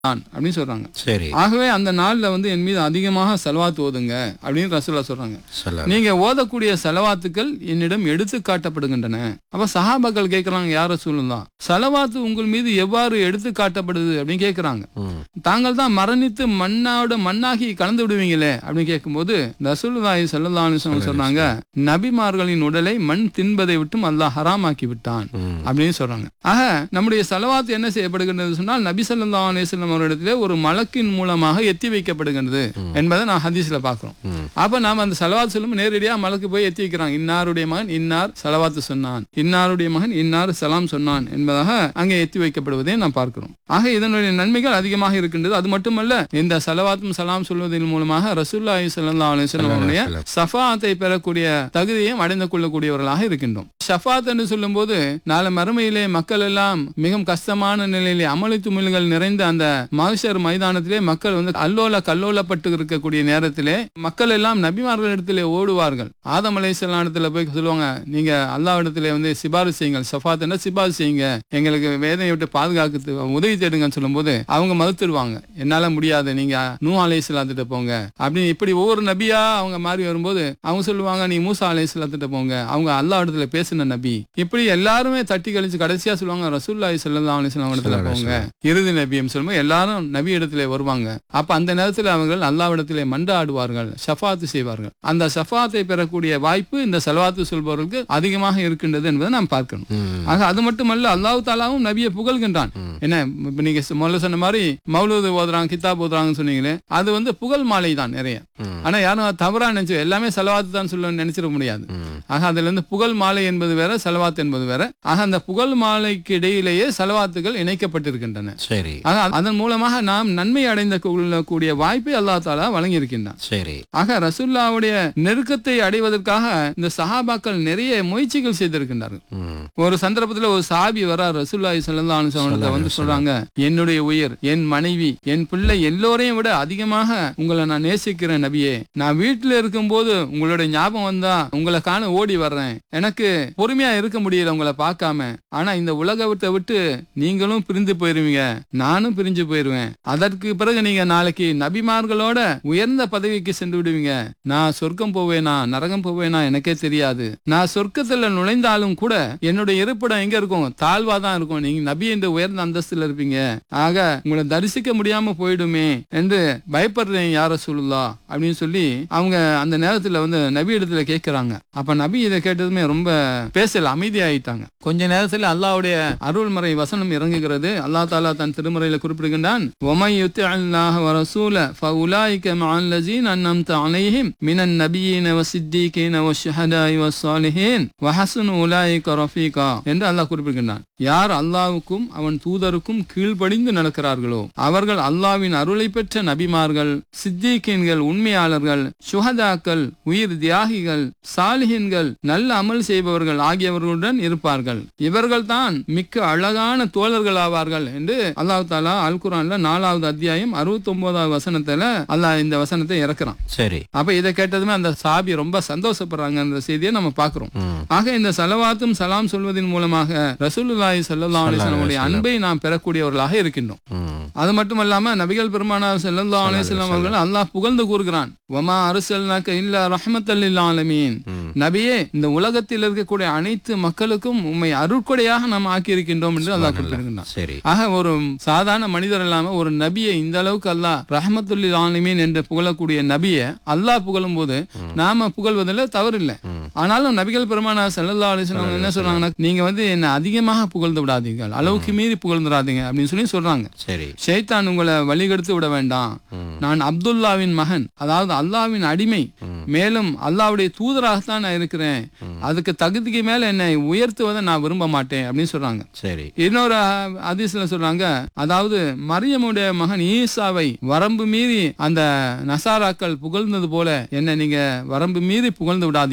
நான் அப்படின்னு சொல்றாங்க சரி ஆகவே அந்த நாள்ல வந்து என் மீது அதிகமாக செலவாத்து ஓதுங்க அப்படின்னு ரசூலா சொல்றாங்க சொல்ல நீங்க ஓதக்கூடிய செலவாத்துக்கள் என்னிடம் எடுத்து காட்டப்படுகின்றன அப்ப சஹாபாக்கள் கேட்கறாங்க யார சொல்லலாம் செலவாத்து உங்கள் மீது எவ்வாறு எடுத்து காட்டப்படுது அப்படின்னு கேட்கறாங்க ம் தாங்கள் தான் மரணித்து மண்ணோட மண்ணாகி கலந்து விடுவீங்களே அப்படின்னு கேட்கும்போது ரசூலுல்லாஹி ஸல்லல்லாஹு அலைஹி வஸல்லம் சொன்னாங்க நபிமார்களின் உடலை மண் தின்பதை விட்டும் அல்லாஹ் ஹராமாக்கி விட்டான் ம் அப்படின்னு சொல்றாங்க ஆக நம்முடைய செலவாத்து என்ன செய்யப்படுகின்றது சொன்னால் நபி ஸல்லல்லாஹு அலைஹி வஸல்லம் அவரிடத்திலே ஒரு மலக்கின் மூலமாக எத்தி வைக்கப்படுகின்றது என்பதை நான் ஹதீஸ்ல பார்க்கிறோம் ம் அப்ப நாம அந்த செலவாத்து சொல்லும் நேரடியா மலக்கு போய் எத்தி வைக்கிறாங்க இன்னாருடைய மகன் இன்னார் செலவாத்து சொன்னான் இன்னாருடைய மகன் இன்னார் சலாம் சொன்னான் என்பதாக அங்கே எத்தி வைக்கப்படுவதை நாம் பார்க்கிறோம் ஆக இதனுடைய நன்மைகள் அதிகமாக இருக்கின்றது அது மட்டுமல்ல இந்த செலவாத்தும் சலாம் சொல்வதன் மூலமாக ரசூல்லாஹி ஸல்லல்லாஹு அலைஹி வஸல்லம் அவருடைய சஃபாத்தை பெறக்கூடிய தகுதியையும் அடைந்து கொள்ளக்கூடியவர்களாக இருக்கின்றோம் ஷஃபாத் என்று சொல்லும்போது நாளை மறுமையிலே மக்கள் எல்லாம் மிகவும் கஷ்டமான நிலையிலே அமளி துமிழ்கள் நிறைந்த அந்த மகஷர் மைதானத்திலே மக்கள் வந்து அல்லோல கல்லோலப்பட்டு இருக்கக்கூடிய நேரத்திலே மக்கள் எல்லாம் நபிமார்களிடத்திலே ஓடுவார்கள் ஆதம் அலைசலானத்துல போய் சொல்லுவாங்க நீங்க அல்லாவிடத்திலே வந்து சிபாரிசு செய்யுங்கள் ஷஃபாத் என்ன சிபாரிசு செய்யுங்க எங்களுக்கு வேதனையை விட்டு பாதுகாக்க உதவி தேடுங்கன்னு சொல்லும்போது அவங்க மறுத்துடுவாங்க என்னால முடியாது நீங்க நூ அலைசலாத்திட்ட போங்க அப்படின்னு இப்படி ஒவ்வொரு நபியா அவங்க மாறி வரும்போது அவங்க சொல்லுவாங்க நீ மூசா அலைசலாத்திட்ட போங்க அவங்க அல்லாஹ் இடத்துல பேசின நபி இப்படி எல்லாருமே தட்டி கழிச்சு கடைசியா சொல்லுவாங்க ரசூல்லாய் சல்லா அலிஸ்லாம் இடத்துல போங்க இறுதி நபியும் சொல்லும்போது எல்லாரும் நபி இடத்துல வருவாங்க அப்ப அந்த நேரத்தில் அவர்கள் அல்லாவிடத்திலே மன்றாடுவார்கள் ஷஃபாத்து செய்வார்கள் அந்த ஷஃபாத்தை பெறக்கூடிய வாய்ப்பு இந்த செலவாத்து சொல்பவர்களுக்கு அதிகமாக இருக்கின்றது என்பதை நாம் பார்க்கணும் ம் ஆக அது மட்டுமல்ல அல்லாஹ் தாலாவும் நபியை புகழ்கின்றான் ம். என்ன இப்ப நீங்க முதல்ல சொன்ன மாதிரி மௌலூது ஓதுறாங்க கிதாப் ஓதுறாங்கன்னு சொன்னீங்களே அது வந்து புகழ் மாலை தான் நிறைய ம். ஆனா யாரும் அது தவறா நினைச்சு எல்லாமே செலவாத்து தான் சொல்ல நினைச்சிட முடியாது ம் ஆக அதுல இருந்து புகழ் மாலை என்பது வேற செலவாத்து என்பது வேற ஆக அந்த புகழ் மாலைக்கு இடையிலேயே செலவாத்துகள் இணைக்கப்பட்டிருக்கின்றன சரி ஆக அதன் மூலமாக நாம் நன்மை அடைந்த கொள்ளக்கூடிய வாய்ப்பை அல்லாஹ் தாலா வழங்கியிருக்கின்றான் சரி ஆக ரசூல்லாவுடைய நெருக்கத்தை அடைவதற்காக இந்த சஹாபாக்கள் நிறைய முயற்சிகள் செய்திருக்கின்றார்கள் ம் ஒரு சந்தர்ப்பத்துல ஒரு சாபி வர ரசூல்லாய் ஸல்லல்லாஹு அலைஹி வஸல்லம் வந்து சொல்றாங்க என்னுடைய உயிர் என் மனைவி என் பிள்ளை எல்லோரையும் விட அதிகமாக உங்களை நான் நேசிக்கிறேன் நபியே நான் வீட்டுல இருக்கும்போது உங்களுடைய ஞாபகம் வந்தா உங்களை காண ஓடி வர்றேன் எனக்கு பொறுமையா இருக்க முடியல உங்களை பார்க்காம ஆனா இந்த உலகத்தை விட்டு நீங்களும் பிரிந்து போயிருவீங்க நானும் பிரிஞ்சு போயிருவேன் அதற்கு பிறகு நீங்க நாளைக்கு நபிமார்களோட உயர்ந்த பதவிக்கு சென்று விடுவீங்க நான் சொர்க்கம் போவேனா நரகம் போவேனா எனக்கே தெரியாது நான் சொர்க்கத்துல நுழைந்தாலும் கூட என்னுடைய இருப்பிடம் எங்க இருக்கும் தாழ்வா தான் இருக்கும் நீங்க நபி என்ற உயர்ந்த அந்தஸ்துல இருப்பீங்க ஆக உங்களை தரிசிக்க முடியாம போயிடுமே என்று பயப்படுறேன் யார சொல்லுலா அப்படின்னு சொல்லி அவங்க அந்த நேரத்துல வந்து நபி இடத்துல கேட்கிறாங்க அப்ப நபி இதை கேட்டதுமே ரொம்ப பேசல அமைதியாயிட்டாங்க கொஞ்ச நேரத்துல அல்லாஹ்வுடைய அருள்மறை வசனம் இறங்குகிறது அல்லாஹ் தாலா தன் திருமறையில குறிப்பிடுகின்றான் ஒமை யுத்தி அல்லாஹ் வரசூல فأولئك مع الذين أنعمت عليهم من النبيين والصديقين والشهداء والصالحين وحسن أولئك رفيقا என்று அல்லாஹ் குறிப்பிடுகின்றான் யார் அல்லாஹ்வுக்கும் அவன் தூதருக்கும் கீழ்ப்படிந்து நடக்கிறார்களோ அவர்கள் அல்லாஹ்வின் அருளை பெற்ற நபிமார்கள் சித்திகீன்கள் உண்மையாளர்கள் சுஹதாக்கள் உயிர் தியாகிகள் சாலிஹின்கள் நல்ல அமல் செய்பவர்கள் ஆகியவர்களுடன் இருப்பார்கள் இவர்கள் தான் மிக்க அழகான தோழர்கள் ஆவார்கள் என்று அல்லாஹ் தாலா அல் குரான்ல நாலாவது அத்தியாயம் அறுபத்தி ஒன்பதாவது வசனத்துல அல்லாஹ் இந்த வசனத்தை இறக்குறான் சரி அப்ப இதை கேட்டதுமே அந்த சாபி ரொம்ப சந்தோஷப்படுறாங்க அந்த செய்தியை நம்ம பாக்குறோம் ம் ஆக இந்த சலவாத்தும் சலாம் சொல்வதன் மூலமாக ரசூலுல்லாஹி ஸல்லல்லாஹு அலைஹி வஸல்லம் அன்பை நாம் பெறக்கூடியவர்களாக இருக்கின்றோம் ம் அது மட்டுமல்லாம நபிகள் பெருமானார் ஸல்லல்லாஹு அலைஹி வஸல்லம் அவர்கள் அல்லாஹ் புகழ்ந்து கூறுகிறான் வமா அர்சல்னாக இல்லா ரஹ்மத்தல் லில் ஆலமீன் ம் நபியே இந்த உலகத்தில் இருக்கக்கூடிய அனைத்து மக்களுக்கும் உம்மை அருட்கொடையாக நாம் ஆக்கி இருக்கின்றோம் என்று அல்லாஹ் குறிப்பிடுகின்றான் சரி ஆக ஒரு சாதாரண மனிதர் இல்லாம ஒரு நபியை இந்த அளவுக்கு அல்லாஹ் ரஹமத்துல்லில் ஆலமீன் என்று புகழக்கூடிய நபியை அல்லாஹ் புகழும் போது நாம புகழ்வதில் தவறில்லை ம் ஆனாலும் நபிகள் பெருமானா ஸல்லல்லாஹு அலைஹி வஸல்லம் என்ன சொல்றாங்கன்னா நீங்க வந்து என்ன அதிகமாக புகழ்ந்து விடாதீங்க அளவுக்கு மீறி புகழ்ந்துடாதீங்க அப்படின்னு சொல்லி சொல்றாங்க சரி ஷைத்தான் உங்களை வழிகெடுத்து விட வேண்டாம் ம் நான் அப்துல்லாவின் மகன் அதாவது அல்லாஹ்வின் அடிமை ம் மேலும் அல்லாஹ்வுடைய தூதராகத்தான் நான் இருக்கிறேன் ம். அதுக்கு தகுதிக்கு மேல என்னை உயர்த்துவதை நான் விரும்ப மாட்டேன் அப்படின்னு சொல்றாங்க சரி இன்னொரு அதிசல சொல்றாங்க அதாவது மரியமுடைய மகன் ஈசாவை வரம்பு மீறி அந்த நசாராக்கள் புகழ்ந்தது போல என்ன நீங்க வரம்பு மீறி புகழ்ந்து விடாதீங்க அப்படின்னு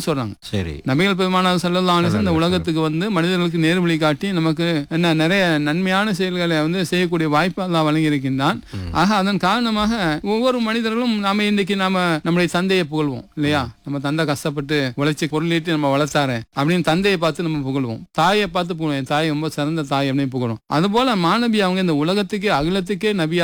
அப்படின்னு சொல்றாங்க சரி நபிகள் பெருமானார் ஸல்லல்லாஹு அலைஹி வஸல்லம் இந்த உலகத்துக்கு வந்து மனிதர்களுக்கு நேர்வழி காட்டி நமக்கு என்ன நிறைய நன்மையான செயல்களை வந்து செய்யக்கூடிய வாய்ப்பு அல்லாஹ் வழங்கி இருக்கின்றான் ஆக அதன் காரணமாக ஒவ்வொரு மனிதர்களும் நாம இன்னைக்கு நாம நம்முடைய தந்தையை புகழ்வோம் இல்லையா நம்ம தந்தை கஷ்டப்பட்டு உழைச்சி பொருளீட்டு நம்ம வளர்த்தாரு அப்படின்னு தந்தையை பார்த்து நம்ம புகழ்வோம் தாயை பார்த்து புகழும் என் தாய் ரொம்ப சிறந்த தாய் அப்படின்னு புகழும் அதுபோல மாணவி அவங்க இந்த உலகத்துக்கே அகிலத்துக்கே நபி